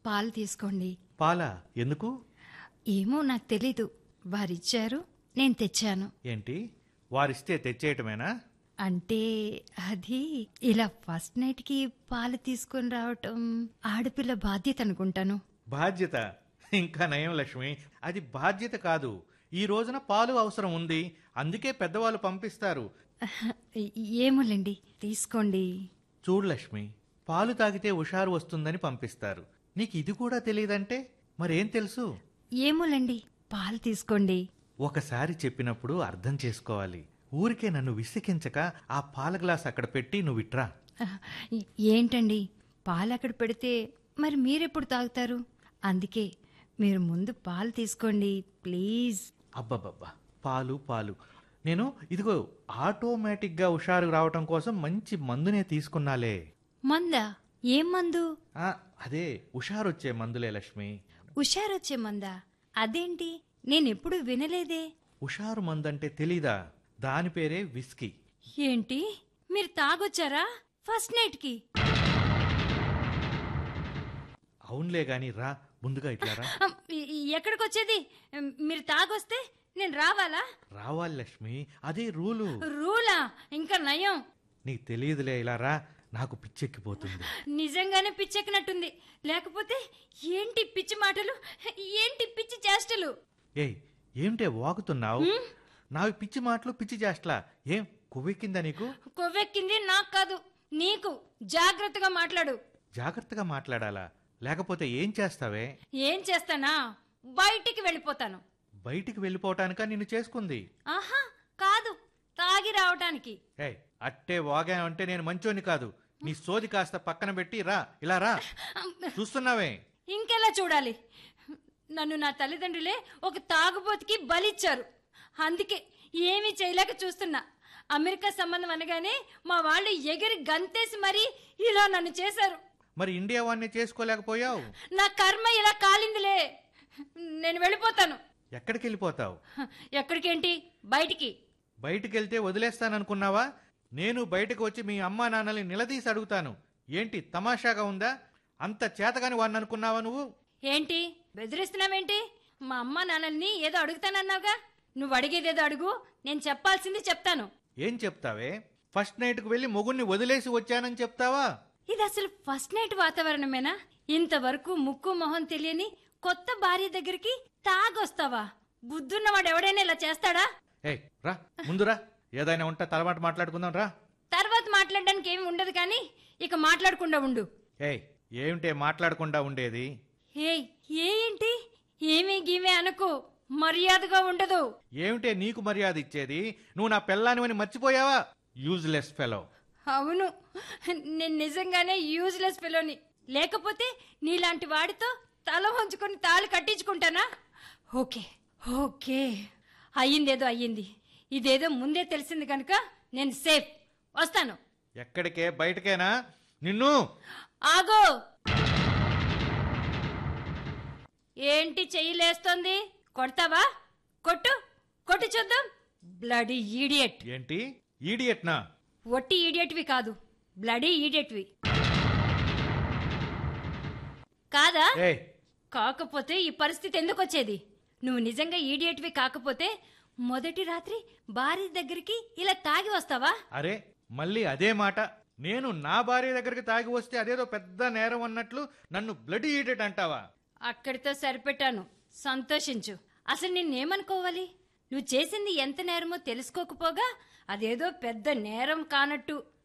పాలు తీసుకోండి పాలా ఎందుకు ఏమో నాకు తెలీదు వారిచ్చారు నేను తెచ్చాను ఏంటి వారిస్తే తెచ్చేయటమేనా అంటే అది ఇలా ఫస్ట్ నైట్కి పాలు తీసుకొని రావటం ఆడపిల్ల బాధ్యత అనుకుంటాను బాధ్యత ఇంకా నయం లక్ష్మి అది బాధ్యత కాదు ఈ రోజున పాలు అవసరం ఉంది అందుకే పెద్దవాళ్ళు పంపిస్తారు ఏమోలేండి తీసుకోండి చూడు లక్ష్మి పాలు తాగితే హుషారు వస్తుందని పంపిస్తారు నీకు ఇది కూడా తెలియదంటే మరేం తెలుసు ఏమోలేండి పాలు తీసుకోండి ఒకసారి చెప్పినప్పుడు అర్థం చేసుకోవాలి ఊరికే నన్ను విసికించక ఆ పాల గ్లాస్ అక్కడ పెట్టి నువ్వు ఇట్రా ఏంటండి పాలు అక్కడ పెడితే మరి మీరెప్పుడు తాగుతారు అందుకే మీరు ముందు పాలు తీసుకోండి ప్లీజ్ అబ్బబ్బబ్బా పాలు పాలు నేను ఇదిగో ఆటోమేటిక్గా హుషారు రావటం కోసం మంచి మందునే తీసుకున్నాలే మందా ఏం మందు ఆ, అదే హుషారొచ్చే మందులే లక్ష్మి హుషారొచ్చే మందా అదేంటి నేనెప్పుడు వినలేదే హుషారు మందంటే తెలీదా దాని పేరే విస్కీ ఏంటి మీరు తాగొచ్చారా ఫస్ట్ నైట్కి అవునులే గాని రా ముందుగా ఇట్లా రా ఎక్కడికి వచ్చేది మీరు తాగొస్తే నేను రావాలా రావాలి లక్ష్మి అదే రూలు రూలా ఇంకా నయం నీకు తెలియదులే ఇలా రా నాకు పిచ్చెక్కిపోతుంది నిజంగానే పిచ్చెక్కినట్టుంది లేకపోతే ఏంటి పిచ్చి మాటలు ఏంటి పిచ్చి చేష్టలు ఏయ్ ఏమిటే వాగుతున్నావు నావి పిచ్చి మాటలు పిచ్చి చేష్టలా ఏం కొవ్వెక్కిందా నీకు కొవ్వెక్కింది నాకు కాదు నీకు జాగ్రత్తగా మాట్లాడు జాగ్రత్తగా మాట్లాడాలా లేకపోతే ఏం చేస్తావే ఏం చేస్తానా బయటికి వెళ్ళిపోతాను బయటికి వెళ్ళిపోవటానికా నిన్ను చేసుకుంది ఆహా కాదు తాగి రావటానికి ఏయ్ అట్టే వాగానంటే నేను మంచోని కాదు నీ సోది కాస్త పక్కన పెట్టి రా ఇలా రా చూస్తున్నావే ఇంకెలా చూడాలి నన్ను నా తల్లిదండ్రులే ఒక తాగుబోతుకి బలిచ్చారు అందుకే ఏమీ చేయలేక చూస్తున్నా అమెరికా సంబంధం అనగానే మా వాళ్ళు ఎగిరి గంతేసి మరీ ఇలా నన్ను చేశారు మరి ఇండియా వాడిని చేసుకోలేకపోయావు నా కర్మ ఇలా కాలిందిలే నేను వెళ్ళిపోతాను ఎక్కడికి వెళ్ళిపోతావు ఎక్కడికేంటి బయటికి బయటికి వెళ్తే వదిలేస్తాననుకున్నావా నేను బయటకు వచ్చి మీ అమ్మా నాన్నల్ని నిలదీసి అడుగుతాను ఏంటి తమాషాగా ఉందా అంత చేతగాని వాడిని అనుకున్నావా నువ్వు ఏంటి బెదిరిస్తున్నావేంటి మా అమ్మ నాన్నల్ని ఏదో అడుగుతానన్నావుగా నువ్వు అడిగేదేదో అడుగు నేను చెప్పాల్సింది చెప్తాను ఏం చెప్తావే ఫస్ట్ నైట్కు వెళ్ళి మొగుణ్ణి వదిలేసి వచ్చానని చెప్తావా ఇది అసలు ఫస్ట్ నైట్ వాతావరణమేనా ఇంతవరకు ముక్కు మొహం తెలియని కొత్త భార్య దగ్గరికి తాగొస్తావా బుద్ధున్నవాడు ఎవడైనా ఇలా చేస్తాడా ఏయ్ రా ముందురా ఏదైనా ఉంటే తలమాట మాట్లాడుకుందాం రా తర్వాత మాట్లాడడానికి ఏమి ఉండదు కానీ ఇక మాట్లాడకుండా ఉండు ఏయ్ ఏమిటే మాట్లాడకుండా ఉండేది ఏయ్ ఏ ఏంటి ఏమీ గీమే అనుకో మర్యాదగా ఉండదు ఏమిటే నీకు మర్యాద ఇచ్చేది నువ్వు నా పెళ్ళానివని మర్చిపోయావా యూజ్లెస్ ఫెలో అవును నేను నిజంగానే యూజ్లెస్ పిల్లోని లేకపోతే నీలాంటి వాడితో తల వంచుకొని తాళి కట్టించుకుంటానా ఓకే ఓకే అయ్యిందేదో అయ్యింది ఇదేదో ముందే తెలిసింది కనుక నేను సేఫ్ వస్తాను ఎక్కడికే బయటకేనా నిన్ను ఆగో ఏంటి చెయ్యి లేస్తోంది కొడతావా కొట్టు కొట్టు చూద్దాం బ్లడీ ఈడియట్ ఏంటి ఈడియట్నా ఒట్టి ఈడియట్వి కాదు బ్లడీ ఈడియట్వి కాదా ఏయ్ కాకపోతే ఈ పరిస్థితి ఎందుకు వచ్చేది నువ్వు నిజంగా ఈడియట్వి కాకపోతే మొదటి రాత్రి భార్య దగ్గరికి ఇలా తాగి వస్తావా అరే మళ్ళీ అదే మాట నేను నా భార్య దగ్గరికి తాగి వస్తే అదేదో పెద్ద నేరం అన్నట్లు నన్ను బ్లడ్ ఈడెడ్ అంటావా అక్కడితో సరిపెట్టాను సంతోషించు అసలు నిన్నేమనుకోవాలి నువ్వు చేసింది ఎంత నేరమో తెలుసుకోకపోగా అదేదో పెద్ద నేరం కానట్టు